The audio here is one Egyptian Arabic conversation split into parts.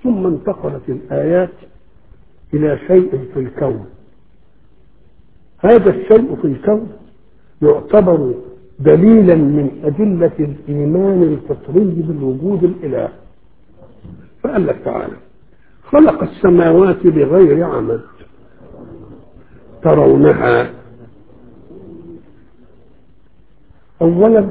ثم انتقلت الآيات إلى شيء في الكون هذا الشيء في الكون يعتبر دليلا من أدلة الإيمان الفطري بالوجود الإله فقال لك تعالى خلق السماوات بغير عمد ترونها أولا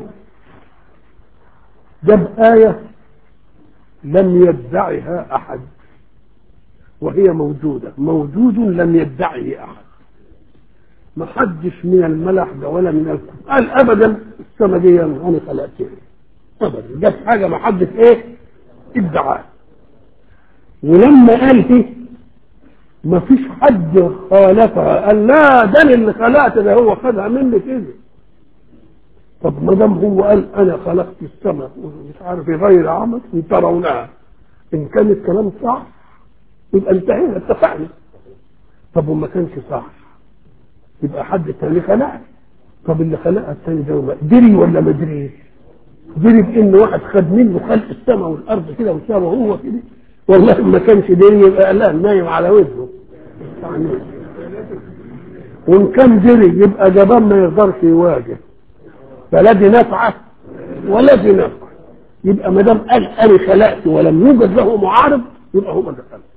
جاب آية لم يدعها أحد وهي موجودة موجود لم يدعه أحد ما حدش من الملح ده ولا من الكفر قال أبدا السما دي أنا خلقتها أبدا جاب حاجة ما حدش إيه ادعاها ولما قال دي ما فيش حد خالفها قال لا ده أنا اللي خلقت ده هو خدها مني كده طب ما دام هو قال انا خلقت السماء مش عارف غير عمد ترونها ان كان الكلام صح يبقى انتهينا اتفقنا طب وما كانش صح يبقى حد تاني خلقها طب اللي خلقها التاني ده دري ولا ما دريش؟ دري بان واحد خد منه خلق السماء والارض كده وسابه هو كده والله ما كانش دري يبقى لا نايم على وجهه يعني وان كان دري يبقى جبان ما يقدرش يواجه فلا دي نفعه ولا دي نفعه يبقى ما دام قال انا خلقت ولم يوجد له معارض يبقى هو ده خلق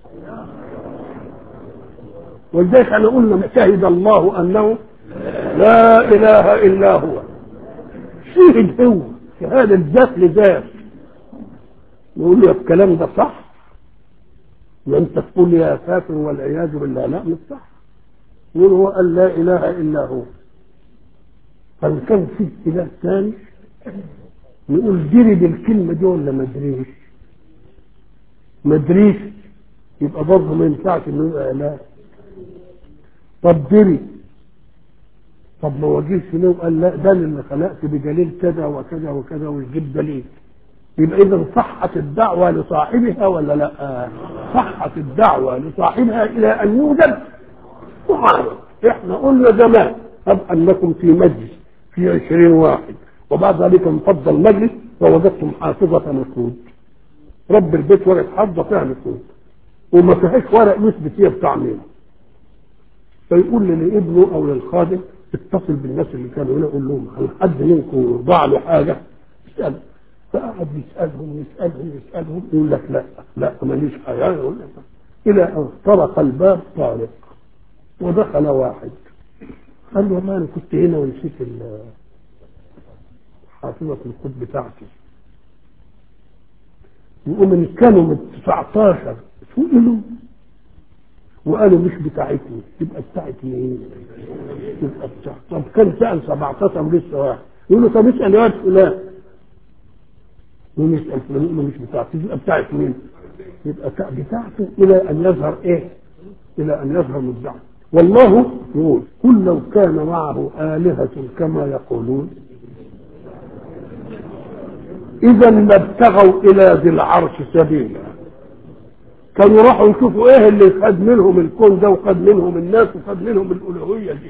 ولذلك احنا قلنا شهد الله انه لا اله الا هو شهد هو شهادة الذات لذات يقول له الكلام ده صح وانت تقول يا كافر والعياذ بالله لا مش صح يقول هو قال لا اله الا هو فإن كان في اله ثاني نقول دري بالكلمة دي ولا ما دريش؟ ما دريش يبقى برضه ما ينفعش انه يبقى اله طب دري طب ما وجهش له وقال لا ده اللي خلقت بدليل كذا وكذا وكذا ويجيب دليل يبقى اذا صحت الدعوه لصاحبها ولا لا؟ صحت الدعوه لصاحبها الى ان يوجد معارض احنا قلنا زمان طب انكم في مجلس في عشرين واحد وبعد ذلك انفض المجلس فوجدتم حافظة نقود رب البيت ورقة حافظة فيها نقود وما فيهاش ورق يثبت فيها بتاع مين فيقول لابنه او للخادم اتصل بالناس اللي كانوا هنا قول لهم هل حد منكم ضاع له حاجه؟ اسال فقعد يسالهم يسالهم يسالهم يقول لك لا لا ماليش حاجه يقول لك الى ان طرق الباب طارق ودخل واحد قال له والله انا كنت هنا ونسيت حافظة القد بتاعتي يقوم ان كانوا من 19 سئلوا وقالوا مش بتاعتني يبقى بتاعت مين؟ يبقى بتاعت طب كان سأل 17 لسه واحد يقول له طب اسأل يا فلان يقوم يسأل فلان يقول له مش بتاعتي يبقى بتاعت مين؟ يبقى بتاعته إلى أن يظهر إيه؟ إلى أن يظهر مدعي والله يقول قل لو كان معه آلهة كما يقولون إذا لابتغوا إلى ذي العرش سبيلا كانوا راحوا يشوفوا إيه اللي خد منهم الكون ده وخد منهم الناس وخد منهم الألوهية دي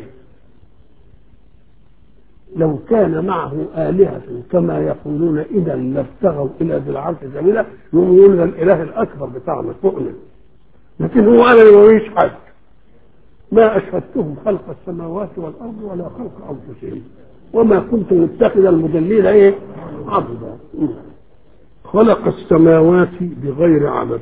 لو كان معه آلهة كما يقولون إذا لابتغوا إلى ذي العرش سبيلا يقوم يقول الإله الأكبر بتاعنا فوقنا لكن هو قال ما فيش حد ما أشهدتهم خلق السماوات والأرض ولا خلق أنفسهم وما كنت متخذ المدلين إيه عبدا خلق السماوات بغير عمد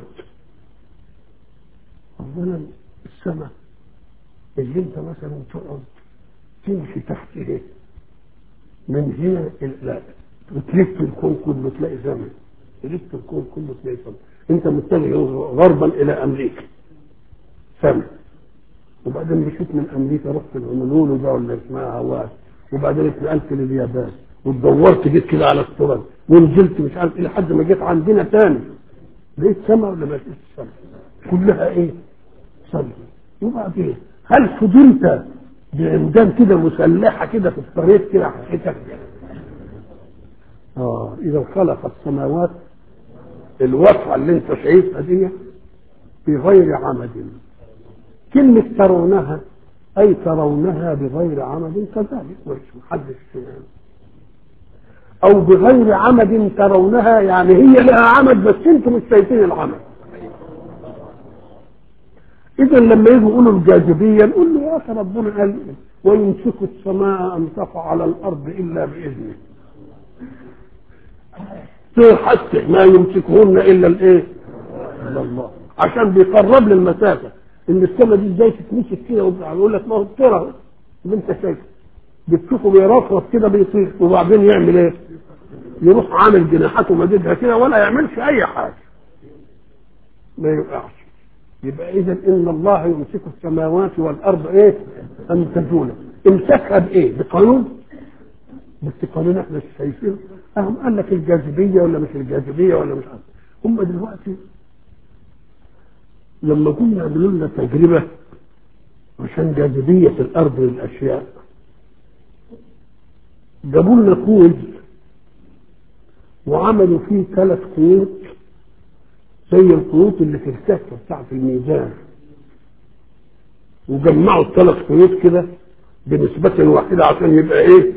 أولا السماء اللي أنت مثلا تقعد تمشي تحته من هنا لا وتلف الكون كله تلاقي زمن تلف الكون كله تلاقي زمن أنت متجه غربا إلى أمريكا سماء وبعدين مشيت من امريكا رحت الهونولولو ده ولا اسمها هواي وبعدين اتنقلت لليابان واتدورت جيت كده على استراليا ونزلت مش عارف ايه لحد ما جيت عندنا تاني لقيت سما ولا ما لقيتش سما كلها ايه؟ سما وبعدين هل فضلت بعمدان كده مسلحه كده في الطريق كده حسيتك اه اذا خلق السماوات الوصفه اللي انت شايفها دي بغير عمد كلمة ترونها أي ترونها بغير عمد كذلك مش محدش أو بغير عمد ترونها يعني هي لها عمد بس أنتم مش شايفين العمد اذا لما يجوا يقولوا الجاذبيه نقول له يا اخي ربنا قال ويمسك السماء ان تقع على الارض الا باذنه حتى ما يمسكهن الا الايه؟ الا الله عشان بيقرب للمسافه ان السماء دي ازاي تتمسك كده يقول لك ما هو الطيره اللي انت شايفه بتشوفه بيرفرف كده بيطير وبعدين يعمل ايه؟ يروح عامل جناحاته مددها كده ولا يعملش اي حاجه ما يوقعش يبقى اذا ان الله يمسك السماوات والارض ايه؟ ان تزولا امسكها بايه؟ بقانون؟ بس قانون احنا مش شايفينه اهم قال لك الجاذبيه ولا مش الجاذبيه ولا مش عارف هم دلوقتي لما كنا يعملوا لنا تجربه عشان جاذبيه الارض للاشياء جابوا لنا كوز وعملوا فيه ثلاث خيوط زي الخيوط اللي في الكفه بتاعت الميزان وجمعوا الثلاث خيوط كده بنسبة واحدة عشان يبقى ايه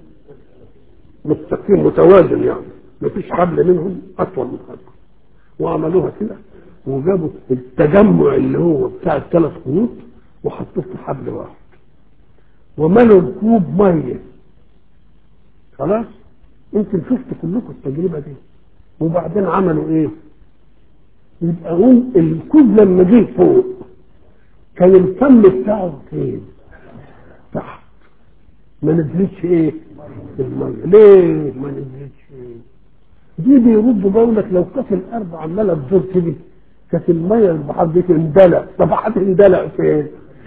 مستقيم متوازن يعني مفيش حبل منهم اطول من حبل وعملوها كده وجابوا التجمع اللي هو بتاع الثلاث خيوط وحطوه في حبل واحد وملوا الكوب ميه خلاص انتم شفتوا كلكم التجربه دي وبعدين عملوا ايه؟ يبقى هم الكوب لما جه فوق كان الفم بتاعه فين؟ تحت ما نزلتش ايه؟ الميه ليه ما نزلتش ايه؟ دي بيردوا بقولك لو كانت الارض عماله تزور كده كانت الميه البحر دي تندلق طب هتندلق فين؟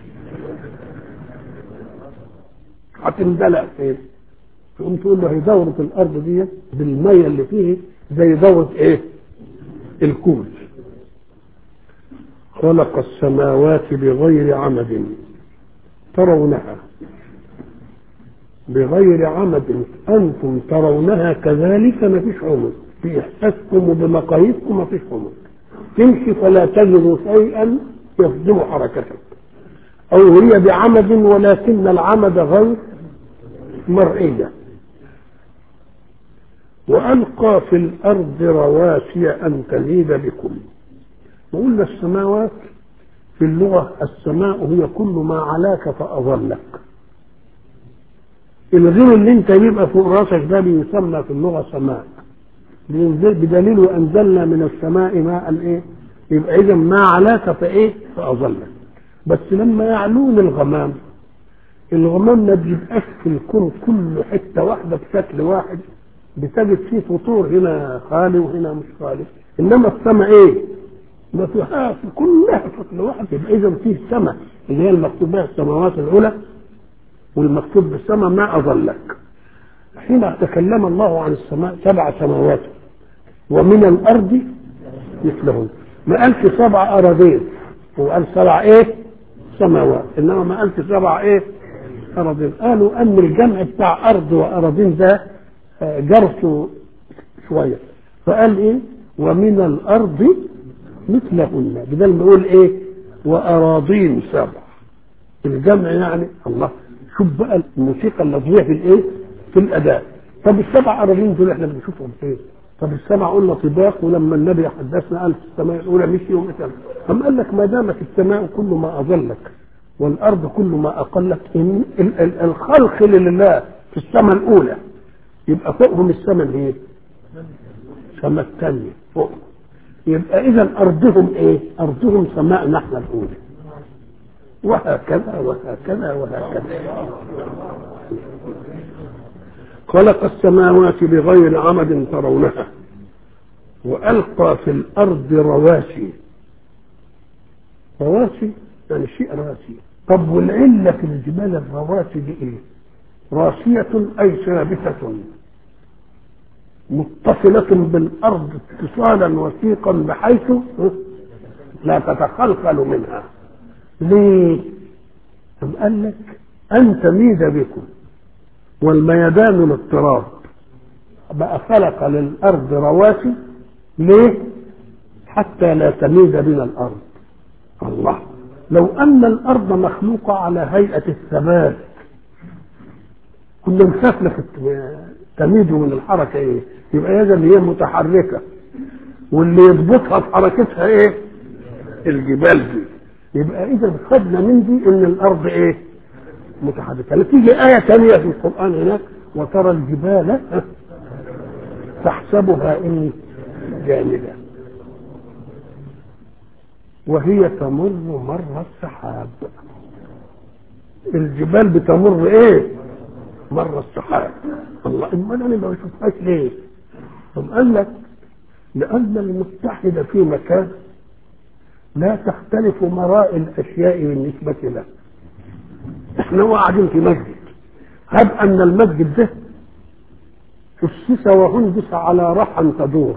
هتندلق فين؟ تقوم تقول له هي دورة الأرض دي بالمية اللي فيه زي دورة إيه؟ الكوز خلق السماوات بغير عمد ترونها بغير عمد أنتم ترونها كذلك ما فيش عمد في إحساسكم وبمقاييسكم ما فيش عمد تمشي فلا تجد شيئا يصدم حركتك أو هي بعمد ولكن العمد غير مرئية وألقى في الأرض رواسي أن تميد بكم وقلنا السماوات في اللغة السماء هي كل ما علاك فأظلك الغير اللي انت بيبقى فوق راسك ده بيسمى في اللغة سماء بدليل وأنزلنا من السماء ماء ايه يبقى إذا ما علاك فإيه فأظلك بس لما يعلون الغمام الغمام ما بيبقاش في الكون كله حته واحده بشكل واحد بتجد فيه فطور هنا خالي وهنا مش خالي انما السماء ايه؟ ما فيهاش كلها شكل واحد يبقى اذا فيه سماء اللي هي المكتوب بها السماوات العلى والمكتوب بالسماء ما اظلك حين تكلم الله عن السماء سبع سماوات ومن الارض مثلهن ما قالش سبع اراضين هو قال سبع ايه؟ سماوات انما ما قالش سبع ايه؟ أراضين قالوا أن الجمع بتاع أرض وأراضين ده جرسه شوية فقال إيه ومن الأرض مثلهن بدل ما يقول إيه وأراضين سبع الجمع يعني الله شوف بقى الموسيقى اللفظية في الإيه في الأداء طب السبع أراضين دول إحنا بنشوفهم فين طب السبع قلنا طباق ولما النبي حدثنا قال في السماء الأولى مشي ومثل أم قال لك ما دامت السماء كل ما أظلك والارض كل ما اقلت إن الخلق لله في السماء الاولى يبقى فوقهم السماء الايه؟ السماء الثانيه فوق يبقى اذا ارضهم ايه؟ ارضهم سماء نحن الاولى وهكذا وهكذا وهكذا خلق السماوات بغير عمد ترونها والقى في الارض رواسي رواسي يعني شيء راسي طب والعلة في الجبال الرواسي دي ايه راسية اي ثابتة متصلة بالارض اتصالا وثيقا بحيث لا تتخلخل منها ليه أم قال لك أن تميد بكم والميدان الاضطراب بقى خلق للأرض رواسي ليه حتى لا تميد بنا الأرض الله لو أن الأرض مخلوقة على هيئة الثبات كنا نخاف لك تميد من الحركة إيه يبقى يجب هي متحركة واللي يضبطها في حركتها إيه الجبال دي يبقى اذا خدنا من دي ان الارض ايه متحركه لا تيجي ايه ثانيه في القران هناك وترى الجبال تحسبها ايه جامده وهي تمر مر السحاب الجبال بتمر ايه مر السحاب الله امال انا ما بشوفهاش ليه طب قال لك لان المتحده في مكان لا تختلف مراء الاشياء بالنسبه له احنا قاعدين في مسجد هب ان المسجد ده اسس وهندس على رحى تدور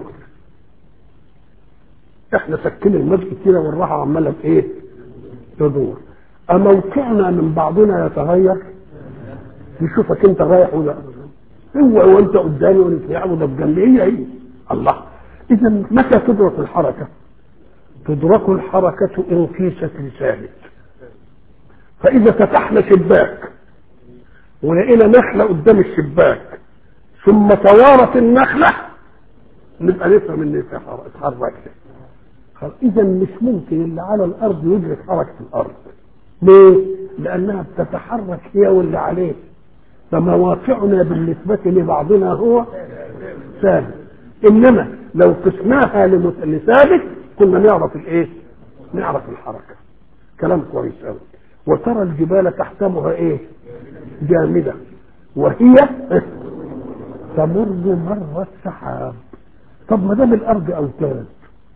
احنا سكين المسجد كده والراحه عماله بايه تدور اموقعنا من بعضنا يتغير يشوفك انت رايح ولا هو وانت قدامي وانت قاعد ده بجنبي هي هي الله اذا متى تدرك الحركه تدرك الحركه ان قيست لثابت فاذا فتحنا شباك ولقينا نخله قدام الشباك ثم توارت النخله نبقى نفهم ان اتحركت اذا مش ممكن اللي على الارض يدرك حركه الارض ليه؟ لانها بتتحرك هي واللي عليه فمواقعنا بالنسبه لبعضنا هو ثابت انما لو قسناها لثابت كنا نعرف الايه؟ نعرف الحركه كلام كويس قوي وترى الجبال تحسبها ايه؟ جامده وهي تمر مر السحاب طب ما دام الارض اوتاد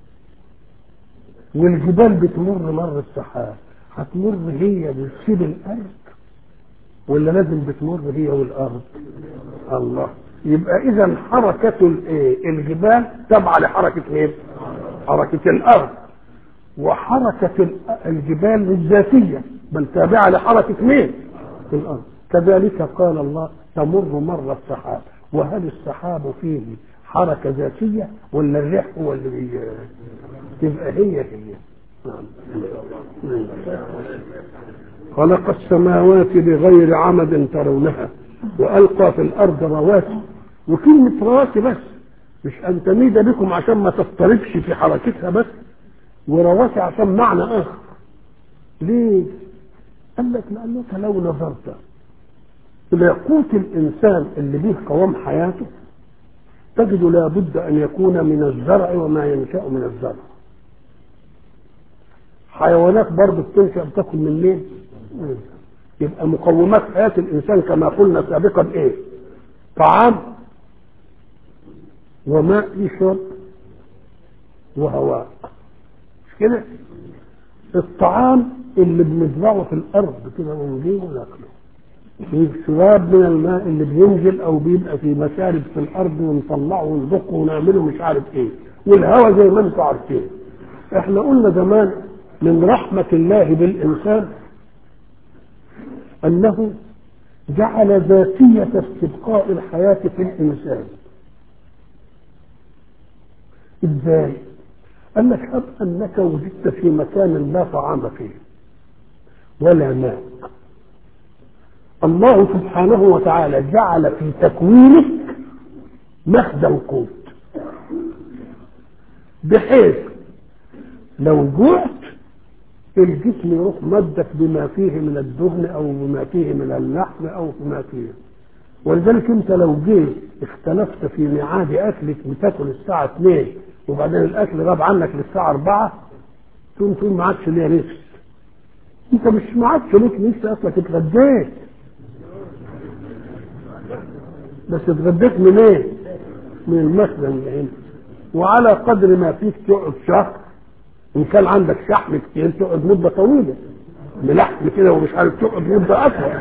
والجبال بتمر مر السحاب هتمر هي بتسيب الارض ولا لازم بتمر هي والارض الله يبقى اذا حركه الايه الجبال تابعه لحركه ايه حركه الارض وحركه الجبال الذاتيه بل تابعه لحركه مين الارض كذلك قال الله تمر مر السحاب وهل السحاب فيه حركه ذاتيه ولا الريح هو اللي تبقى هي هي نعم خلق السماوات بغير عمد ترونها والقى في الارض رواسي وكلمه رواسي بس مش ان تميد بكم عشان ما تضطربش في حركتها بس ورواسي عشان معنى اخر ليه قال لك لانك لو نظرت الى قوت الانسان اللي به قوام حياته تجد لابد ان يكون من الزرع وما ينشا من الزرع حيوانات برضه بتنشا بتاكل من مين؟ يبقى مقومات حياه الانسان كما قلنا سابقا ايه؟ طعام وماء يشرب وهواء مش كده؟ الطعام اللي بنزرعه في الارض كده ونجيبه وناكله شراب من الماء اللي بينزل او بيبقى في مسارب في الارض ونطلعه ونضخه ونعمله مش عارف ايه والهواء زي ما انتم عارفين احنا قلنا زمان من رحمة الله بالإنسان أنه جعل ذاتية استبقاء الحياة في الإنسان إزاي؟ قال لك هب أنك وجدت في مكان لا طعام فيه ولا ماء الله سبحانه وتعالى جعل في تكوينك مخزن قوت بحيث لو جعت الجسم يروح مدك بما فيه من الدهن او بما فيه من اللحم او بما فيه ولذلك انت لو جيت اختلفت في ميعاد اكلك بتاكل الساعه 2 وبعدين الاكل غاب عنك للساعه 4 تقوم تقول ما عادش ليا نفس انت مش ما عادش ليك نفس اصلك اتغديت بس اتغديت من ايه؟ من المخزن اللي هنا وعلى قدر ما فيك تقعد شهر ان كان عندك شحم كتير تقعد مده طويله بلحم كده ومش عارف تقعد مده اطول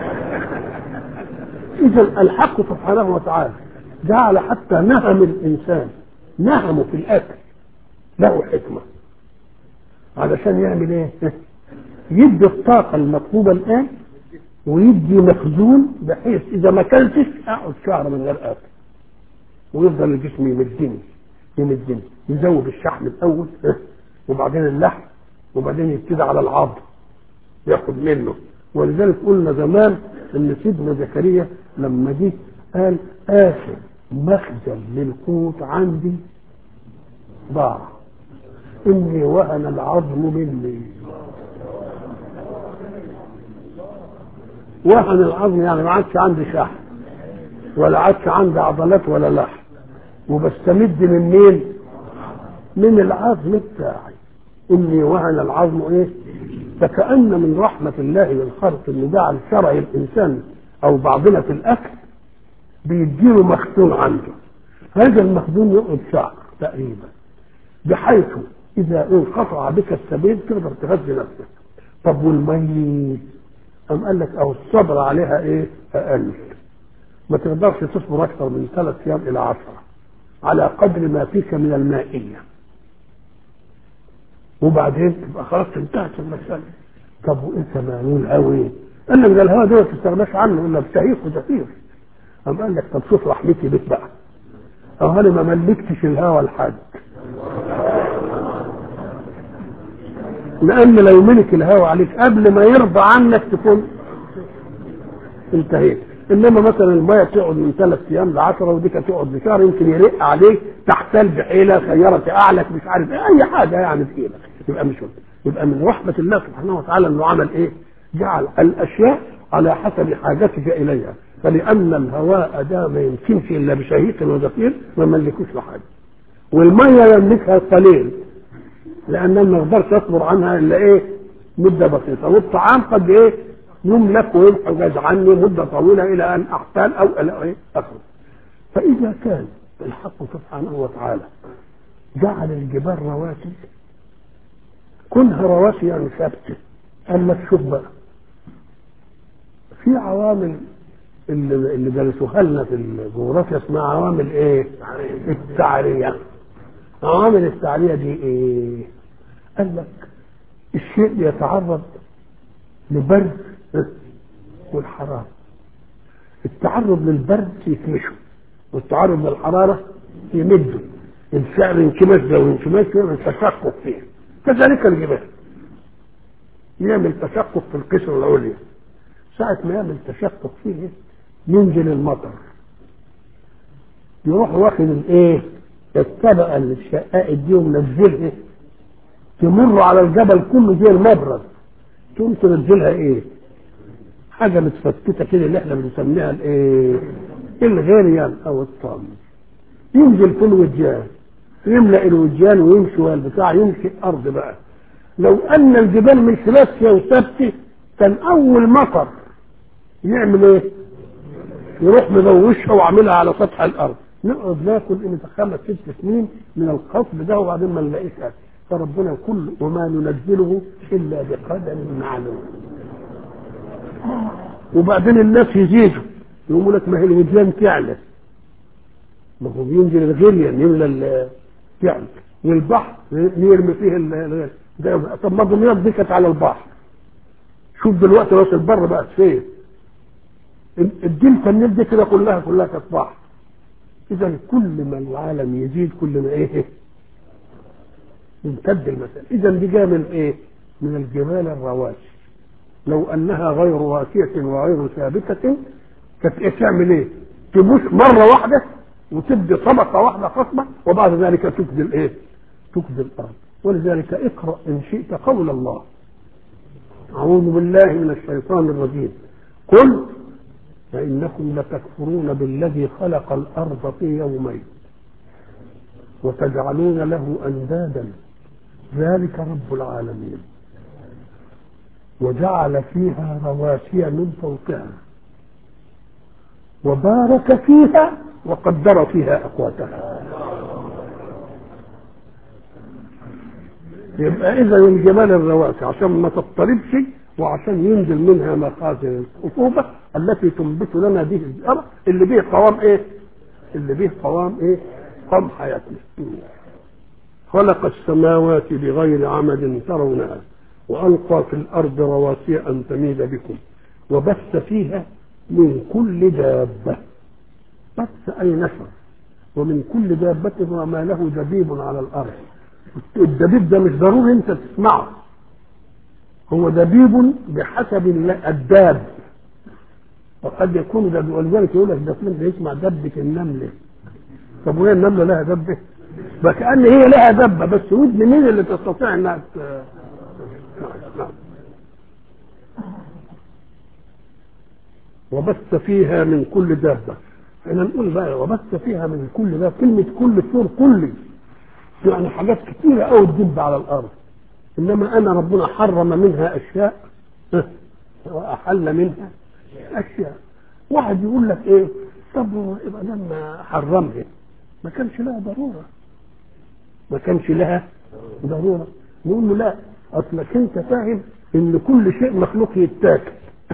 اذا الحق سبحانه وتعالى جعل حتى نهم الانسان نهمه في الاكل له حكمه علشان يعمل ايه؟ يدي الطاقه المطلوبه الان ويدي مخزون بحيث اذا ما اكلتش اقعد شهر من غير اكل ويفضل الجسم يمدني يمدني يزود الشحم الاول وبعدين اللحم وبعدين يبتدي على العظم ياخد منه ولذلك قلنا زمان ان سيدنا زكريا لما جه قال اخر مخزن للقوت عندي ضاع اني وهن العظم مني وهن العظم يعني ما عادش عندي شحم ولا عادش عندي عضلات ولا لحم وبستمد من مين؟ من العظم بتاعي اني وهن العظم ايه؟ فكأن من رحمة الله بالخلق ان جعل شرع الانسان او بعضنا في الاكل بيديله مخزون عنده هذا المخزون يقعد شهر تقريبا بحيث اذا انقطع بك السبيل تقدر تغذي نفسك طب والميت أم قال لك أو الصبر عليها إيه أقل ما تقدرش تصبر أكثر من ثلاث أيام إلى عشرة على قدر ما فيك من المائية وبعدين تبقى خلاص انتهت المسألة طب وأنت معنون قوي قال لك ده الهواء ده ما تستغناش عنه إلا بشهيق وزفير أم قال لك طب شوف رحمتي بك بقى أو أنا ما ملكتش الهوى لحد لان لو ملك الهوى عليك قبل ما يرضى عنك تكون انتهيت انما مثلا الميه تقعد من ثلاث ايام لعشره وديك تقعد لشهر يمكن يرق عليك تحتال بحيله سياره اعلك مش عارف ايه اي حاجه يعني في ايدك يبقى مش يبقى من رحمه الله سبحانه وتعالى انه عمل ايه؟ جعل الاشياء على حسب حاجتك اليها فلان الهواء ده ما يمكنش الا بشهيق وزفير ما ملكوش لحاجه والميه يملكها قليل لان ما اقدرش اصبر عنها الا ايه مده بسيطه والطعام قد ايه يملك وينحجز عني مده طويله الى ان احتال او الى ايه اخره فاذا كان الحق سبحانه وتعالى جعل الجبال رواسي كلها رواسي يعني ثابته اما تشوف بقى في عوامل اللي اللي درسوها لنا في الجغرافيا اسمها عوامل ايه؟ التعريه عوامل التعريه دي ايه؟ قال لك الشيء يتعرض لبرد والحرارة التعرض للبرد يكمشه والتعرض للحرارة يمده الشعر انكماش ده وانكماش يعمل تشقق فيه كذلك الجبال يعمل تشقق في القشرة العليا ساعة ما يعمل تشقق فيه ينزل المطر يروح واخد الايه الطبقة اللي الشقائق دي ومنزلها تمر على الجبل كله زي المبرد تقوم تنزلها ايه حاجة متفتتة كده اللي احنا بنسميها الايه الغريان او الطم ينزل في الوجان يملأ الوجان ويمشي والبتاع يمشي الارض بقى لو ان الجبال مش راسية وثابتة كان اول مطر يعمل ايه يروح مبوشها وعاملها على سطح الارض نقعد ناكل قيمة خمس ست سنين من القصب ده وبعدين ما نلاقيش اكل فربنا كل وما ننزله الا بقدر معلوم وبعدين الناس يزيدوا يقولوا لك ما هي الوديان تعلى ما هو بينزل الغليان يملى تعلى والبحر يرمي فيه ال طب ما دمياط دي كانت على البحر شوف دلوقتي راس البر بقت فين الدلتا النيل دي كده كلها كلها كانت بحر اذا كل ما العالم يزيد كل ما ايه يمتد المسألة إذا دي جاية من إيه؟ من الجبال الرواسي لو أنها غير راسية وغير ثابتة كانت إيه تعمل إيه؟ تبوس مرة واحدة وتبدي طبقة واحدة خصبة وبعد ذلك تفدي الإيه؟ تفدي الأرض ولذلك اقرأ إن شئت قول الله أعوذ بالله من الشيطان الرجيم قل فإنكم لتكفرون بالذي خلق الأرض في يومين وتجعلون له أندادا ذلك رب العالمين وجعل فيها رواسي من فوقها وبارك فيها وقدر فيها أقواتها يبقى إذا الجبال الرواسي عشان ما تضطربش وعشان ينزل منها مخازن الخصوبة التي تنبت لنا به الزرع اللي به قوام إيه؟ اللي به قوام إيه؟ قوام حياتنا خلق السماوات بغير عمد ترونها وألقى في الأرض رواسي أن تميد بكم وبث فيها من كل دابة بث أي نشر ومن كل دابة وما له دبيب على الأرض الدبيب ده مش ضروري أنت تسمعه هو دبيب بحسب الداب وقد يكون ده ولذلك يقول لك ده فلان بيسمع دبة النملة طب وهي النملة لها دبة؟ فكأن هي لها دبة بس ودن مين اللي تستطيع انها ت... نعم. وبث فيها من كل دابة احنا نقول بقى وبث فيها من كل دابة كلمة كل سور كل يعني حاجات كتيرة قوي تدب على الأرض إنما أنا ربنا حرم منها أشياء وأحل منها أشياء واحد يقول لك إيه طب يبقى لما حرمها ما كانش لها ضرورة ما كانش لها ضرورة نقول له لا أصلك أنت فاهم إن كل شيء مخلوق يتاكل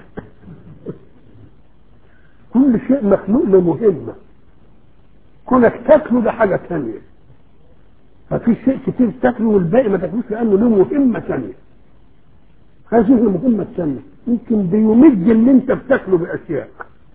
كل شيء مخلوق لمهمة كونك تاكله ده حاجة ثانية ففي شيء كتير تاكله والباقي ما تاكلوش لأنه له مهمة ثانية هذه المهمة الثانية يمكن بيمد اللي أنت بتاكله بأشياء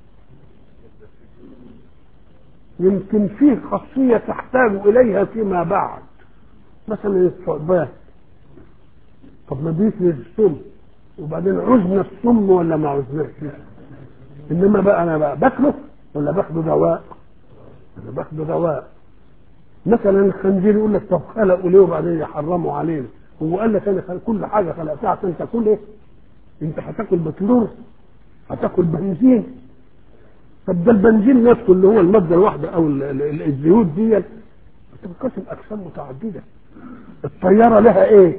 يمكن فيه خاصية تحتاج إليها فيما بعد مثلا الثعبان طب ما بيفرز السم وبعدين عزنا السم ولا ما عزناش انما بقى انا بقى باكله ولا باخده دواء انا باخده دواء مثلا الخنزير يقول لك طب خلقوا ليه وبعدين يحرموا علينا هو قال لك انا خلق كل حاجه خلقتها عشان تاكل ايه انت هتاكل بتلور هتاكل بنزين طب ده البنزين نفسه اللي هو الماده الواحده او ال- ال- الزيوت دي بتنقسم اقسام متعدده الطياره لها ايه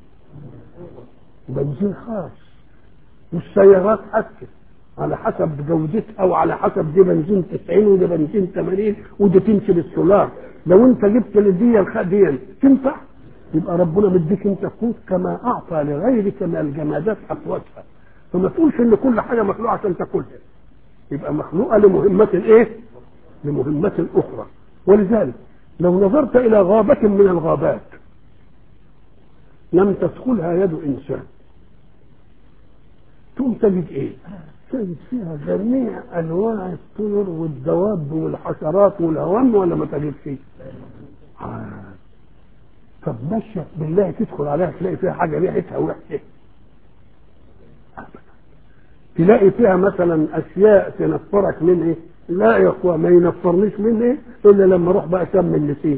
بنزين خاص والسيارات حتى على حسب جودتها او على حسب دي بنزين 90 وده بنزين 80 وده تمشي بالسولار لو انت جبت لدي الخديا تنفع يبقى ربنا مديك انت قوت كما اعطى لغيرك من الجمادات اقواتها فما تقولش ان كل حاجه مخلوقه عشان تاكلها يبقى مخلوقه لمهمه ايه؟ لمهمه اخرى ولذلك لو نظرت الى غابه من الغابات لم تدخلها يد انسان ثم تجد ايه؟ تجد فيها جميع انواع الطير والدواب والحشرات والهوام ولا ما تجد فيه؟ آه. طب ماشي بالله تدخل عليها تلاقي فيها حاجه ريحتها وحشه أبداً. تلاقي فيها مثلا اشياء تنفرك من ايه؟ لا يا اخوة ما ينفرنيش من ايه؟ الا لما اروح بقى شم النسيم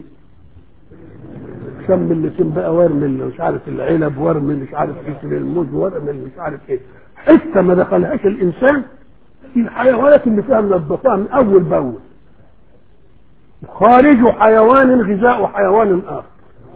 شم النسيم بقى وارمي اللي مش عارف العنب وارمي مش عارف كسر الموز وارمي اللي مش عارف ايه حته ما دخلهاش الانسان الحيوانات اللي فيها منظفاها من اول باول خارج حيوان غذاء حيوان اخر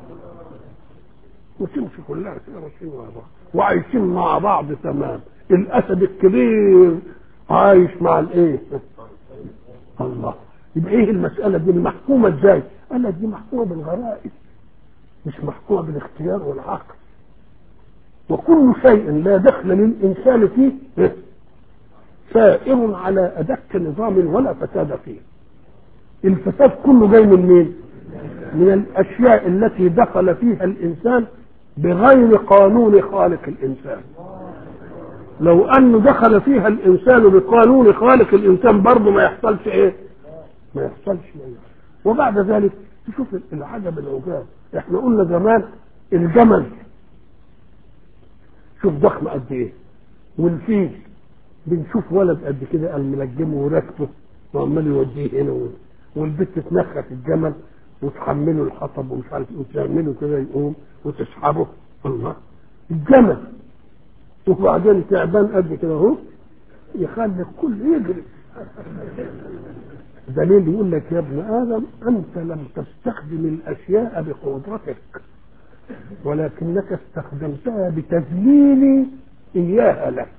وتمشي كلها كده ماشيين مع بعض وعايشين مع بعض تمام الاسد الكبير عايش مع الايه الله يبقى ايه المساله دي محكومه ازاي قال لك دي محكومه بالغرائز مش محكومه بالاختيار والعقل وكل شيء لا دخل للانسان فيه سائر على ادق نظام ولا فساد فيه الفساد كله جاي من مين من الاشياء التي دخل فيها الانسان بغير قانون خالق الانسان لو انه دخل فيها الانسان بقانون خالق الانسان برضه ما يحصلش ايه ما يحصلش ايه وبعد ذلك تشوف العجب العجاب احنا قلنا زمان الجمل شوف ضخم قد ايه والفيل بنشوف ولد قد كده قال ملجمه وراكبه وعمال يوديه هنا و- والبت تنخت الجمل وتحمله الحطب ومش عارف ايه وتعمله كده يقوم وتسحبه الله الجمل وبعدين تعبان قد كده اهو يخلي الكل يجري دليل يقول لك يا ابن ادم انت لم تستخدم الاشياء بقدرتك ولكنك استخدمتها بتذليل اياها لك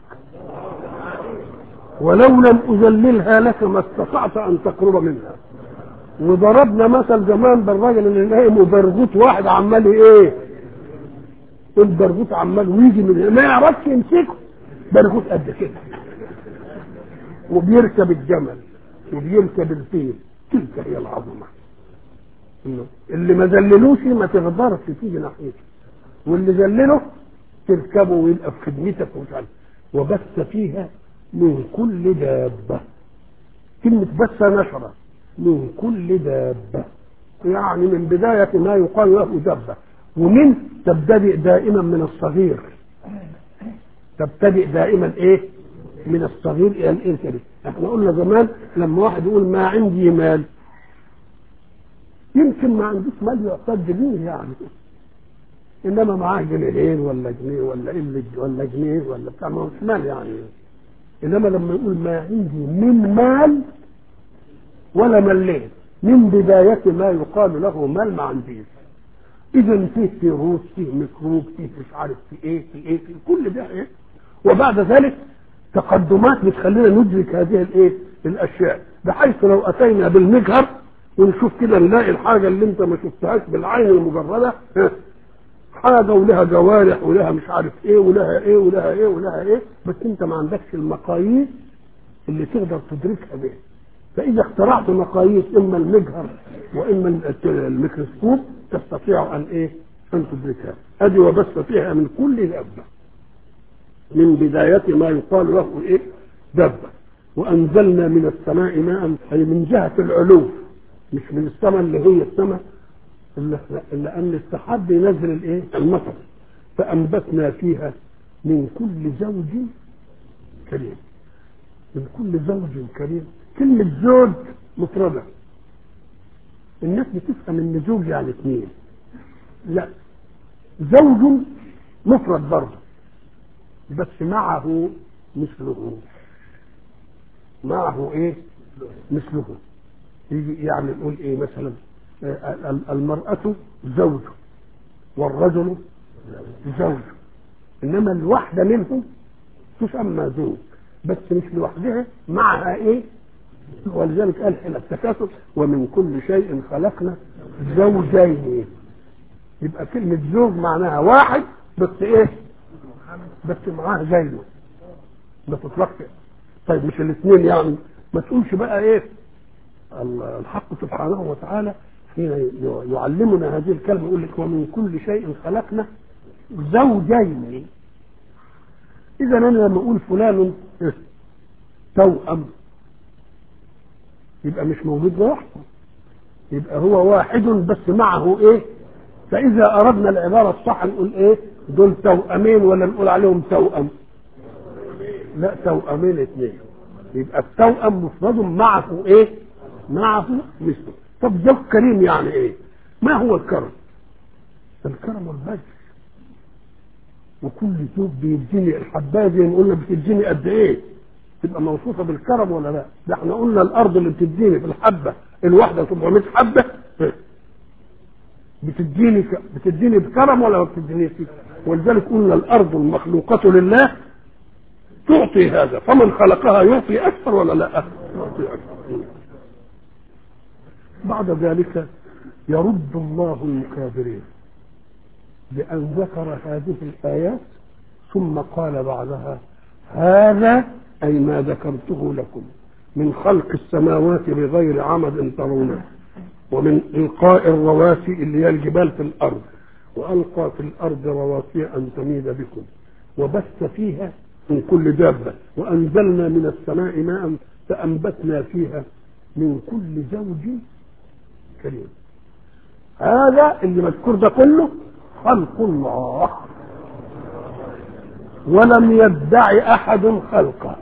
ولو لم اذللها لك ما استطعت ان تقرب منها وضربنا مثل زمان بالراجل اللي نايم وبرغوت واحد عمال ايه البرغوت عمال ويجي من ما يعرفش يمسكه برغوت قد كده وبيركب الجمل وبيركب الفيل تلك هي العظمه اللي ما ذللوش ما تقدرش تيجي ناحيته واللي ذلله تركبه ويبقى في خدمتك ومش عارف وبث فيها من كل دابه كلمه بث نشره من كل دابه يعني من بدايه ما يقال له دابه ومن تبتدئ دائما من الصغير تبتدئ دائما ايه من الصغير الى الايه كده احنا قلنا زمان لما واحد يقول ما عندي مال يمكن ما عندوش مال يعتد بيه يعني انما معاه جنيهين ولا جنيه ولا قله ولا جنيه ولا بتاع ما هوش مال يعني انما لما يقول ما عندي من مال ولا ملين من بداية ما يقال له مال ما عنديش اذا فيه فيروس فيه ميكروب فيه مش عارف في ايه في ايه في كل ده ايه وبعد ذلك تقدمات بتخلينا ندرك هذه الايه الاشياء بحيث لو اتينا بالمجهر ونشوف كده نلاقي الحاجه اللي انت ما شفتهاش بالعين المجرده ها، حاجه ولها جوارح ولها مش عارف ايه ولها ايه ولها ايه ولها ايه بس انت ما عندكش المقاييس اللي تقدر تدركها بيها فاذا اخترعت مقاييس اما المجهر واما الميكروسكوب تستطيع ان ايه ان تدركها ادي وبث فيها من كل دابه من بداية ما يقال له ايه دبة وانزلنا من السماء ماء اي من جهة العلو مش من السماء اللي هي السماء اللي لان السحاب بينزل الايه المطر فانبتنا فيها من كل زوج كريم من كل زوج كريم كلمة زوج مفردة الناس بتفهم ان زوج يعني اثنين لا زوج مفرد برضه بس معه مثله معه ايه مثله يجي يعني نقول ايه مثلا آه، ال- المرأة زوج والرجل زوج انما الواحدة منهم تسمى زوج بس مش لوحدها معها ايه ولذلك قال حين التكاثر ومن كل شيء خلقنا زوجين يبقى كلمة زوج معناها واحد بس ايه بس معاه زيه ما تطلقش طيب مش الاثنين يعني ما تقولش بقى ايه ال- الحق سبحانه وتعالى حين ي- يعلمنا هذه الكلمه يقول لك ومن كل شيء خلقنا زوجين اذا انا لما اقول فلان إيه؟ توأم يبقى مش موجود لوحده يبقى هو واحد بس معه ايه فاذا اردنا العباره الصح نقول ايه دول توأمين ولا نقول عليهم توأم لا توأمين اثنين يبقى التوأم مفرد معه ايه معه مثله طب زوج كريم يعني ايه ما هو الكرم الكرم والبذل وكل زوج بيديني الحبايه زي ما قلنا بتديني قد ايه تبقى موصوفه بالكرم ولا لا ده احنا قلنا الارض اللي بتديني في الحبه الواحده 700 حبه بتديني ك... بتديني بكرم ولا ما بتدينيش ولذلك قلنا الارض المخلوقه لله تعطي هذا فمن خلقها يعطي اكثر ولا لا يعطي اكثر بعد ذلك يرد الله المكابرين بأن ذكر هذه الآيات ثم قال بعدها هذا أي ما ذكرته لكم من خلق السماوات بغير عمد ترونه ومن إلقاء الرواسي اللي هي الجبال في الأرض وألقى في الأرض رواسي أن تميد بكم وبث فيها من كل دابة وأنزلنا من السماء ماء فأنبتنا فيها من كل زوج كريم هذا اللي مذكور ده كله خلق الله ولم يدعي أحد خلقه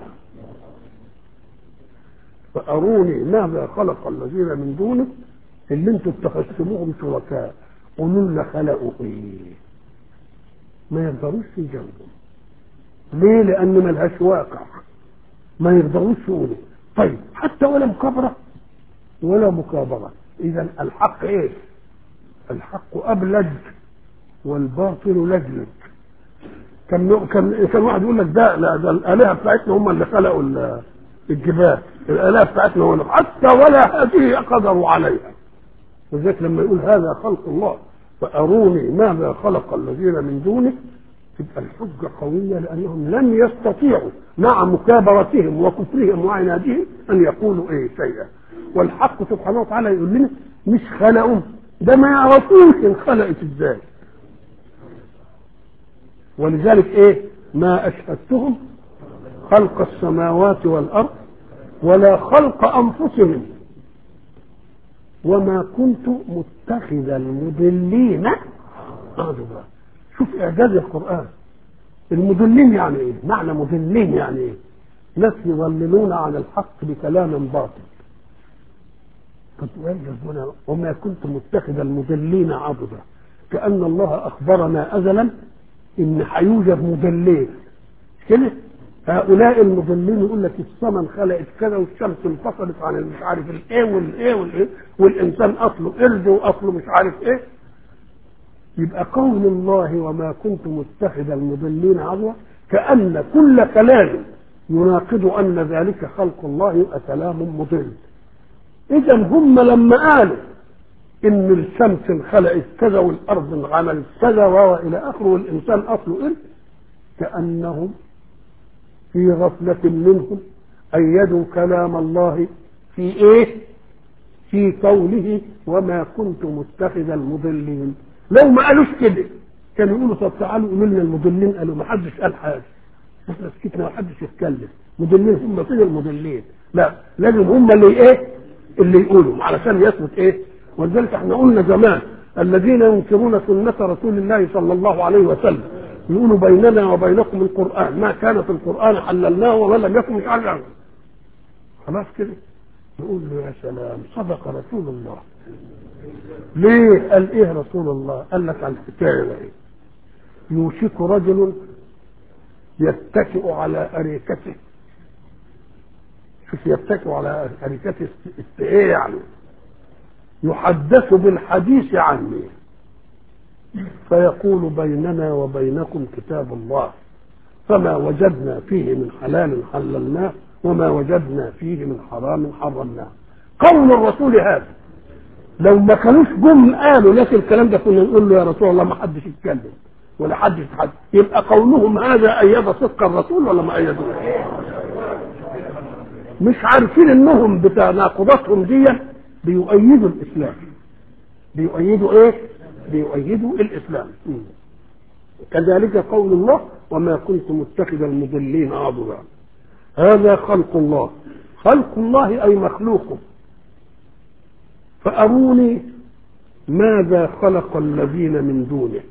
فأروني ماذا خلق الذين من دونه اللي انتم اتخذتموهم شركاء قولوا لنا خلقوا ايه ما يقدروش يجاوبوا ليه لان ملهاش واقع ما يقدروش يقولوا طيب حتى ولا مكابرة ولا مكابرة اذا الحق ايه الحق ابلج والباطل لجلج كان كان كان واحد يقول لك ده لا ده الالهه بتاعتنا هم اللي خلقوا ال- الجبال الالهه بتاعتنا هم اللي- حتى ولا هذه قدروا عليها وذلك لما يقول هذا خلق الله فاروني ماذا خلق الذين من دونه تبقى الحجه قويه لانهم لم يستطيعوا مع مكابرتهم وكفرهم وعنادهم ان يقولوا ايه شيئا والحق سبحانه وتعالى يقول لنا مش خلقوا ده ما يعرفوش انخلقت ازاي ولذلك ايه ما اشهدتهم خلق السماوات والارض ولا خلق انفسهم وما كنت متخذ المضلين عضدا شوف اعجاز القران المضلين يعني ايه معنى مضلين يعني ايه ناس يضللون عن الحق بكلام باطل كنت يعجزون وما كنت متخذ المضلين عضدا كأن الله أخبرنا أزلا إن هيوجد مضلين كده هؤلاء المضلين يقول لك السماء انخلقت كذا والشمس انفصلت عن مش عارف الايه والايه والايه والانسان اصله قرد واصله مش عارف ايه يبقى قول الله وما كنت متخذ المضلين عضوا كأن كل كلام يناقض أن ذلك خلق الله يبقى كلام مضل إذا هم لما قالوا إن الشمس انخلقت كذا والأرض انعملت كذا وإلى آخره والإنسان أصله إيه كأنهم في غفلة منهم أيدوا كلام الله في إيه؟ في قوله وما كنت متخذ المضلين لو ما قالوش كده كانوا يقولوا طب تعالوا قولوا لنا المضلين قالوا ما حدش قال حاجه احنا سكتنا ما حدش يتكلم مضلين هم فين المضلين لا لازم هم اللي ايه اللي يقولوا علشان يثبت ايه ولذلك احنا قلنا زمان الذين ينكرون سنة رسول الله صلى الله عليه وسلم يقولوا بيننا وبينكم القرآن ما كان في القرآن حللناه وما لم يكن مش عارف خلاص كده نقول له يا سلام صدق رسول الله ليه قال ايه رسول الله قال لك على الحكايه ايه يوشك رجل يتكئ على اريكته شوف يتكئ على اريكته ايه يعني يحدث بالحديث عني فيقول بيننا وبينكم كتاب الله فما وجدنا فيه من حلال حللناه وما وجدنا فيه من حرام حرمناه قول الرسول هذا لو ما كانوش جم قالوا لك الكلام ده كنا نقول له يا رسول الله ما حدش يتكلم ولا حد يتحدث يبقى قولهم هذا أيد صدق الرسول ولا ما أيدوه مش عارفين انهم بتناقضاتهم دي بيؤيدوا الاسلام بيؤيدوا ايه بيؤيدوا الاسلام كذلك قول الله وما كنت متخذ المضلين عضدا هذا خلق الله خلق الله اي مخلوقه فاروني ماذا خلق الذين من دونه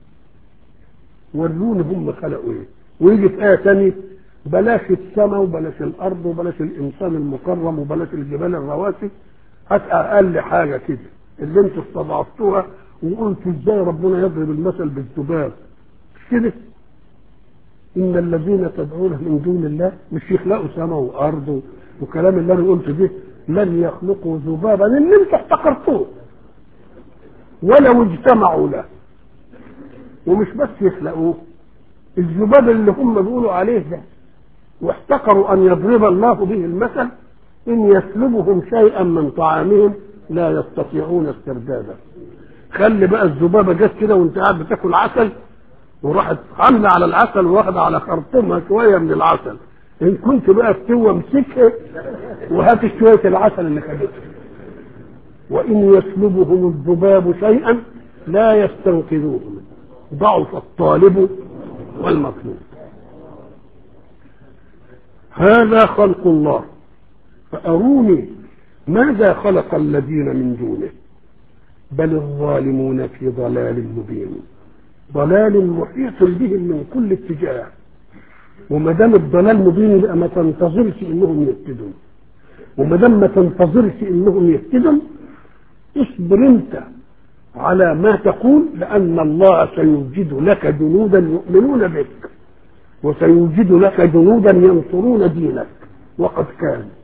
وروني هم خلقوا ايه ويجي في ايه ثانيه بلاش السماء وبلاش الارض وبلاش الانسان المكرم وبلاش الجبال الرواسي هات اقل حاجه كده اللي انتوا استضعفتوها وقلتوا ازاي ربنا يضرب المثل بالذباب مش كده ان الذين تدعون من دون الله مش يخلقوا سماء وارض وكلام اللي انا قلته ده لن يخلقوا ذبابا اللي انتوا احتقرتوه ولو اجتمعوا له ومش بس يخلقوه الذباب اللي هم بيقولوا عليه ده واحتقروا ان يضرب الله به المثل ان يسلبهم شيئا من طعامهم لا يستطيعون استرداده خلي بقى الذبابه جت كده وانت قاعد بتاكل عسل وراحت عامله على العسل واخده على خرطومها شويه من العسل ان كنت بقى فتوه امسكها وهات شويه العسل اللي خدته وان يسلبهم الذباب شيئا لا يستنقذوه ضعف الطالب والمطلوب هذا خلق الله فأروني ماذا خلق الذين من دونه بل الظالمون في ضلال مبين ضلال محيط بهم من كل اتجاه وما دام الضلال مبين يبقى ما تنتظرش انهم يهتدون وما دام ما تنتظرش انهم يهتدون اصبر انت على ما تقول لان الله سيوجد لك جنودا يؤمنون بك وسيوجد لك جنودا ينصرون دينك وقد كان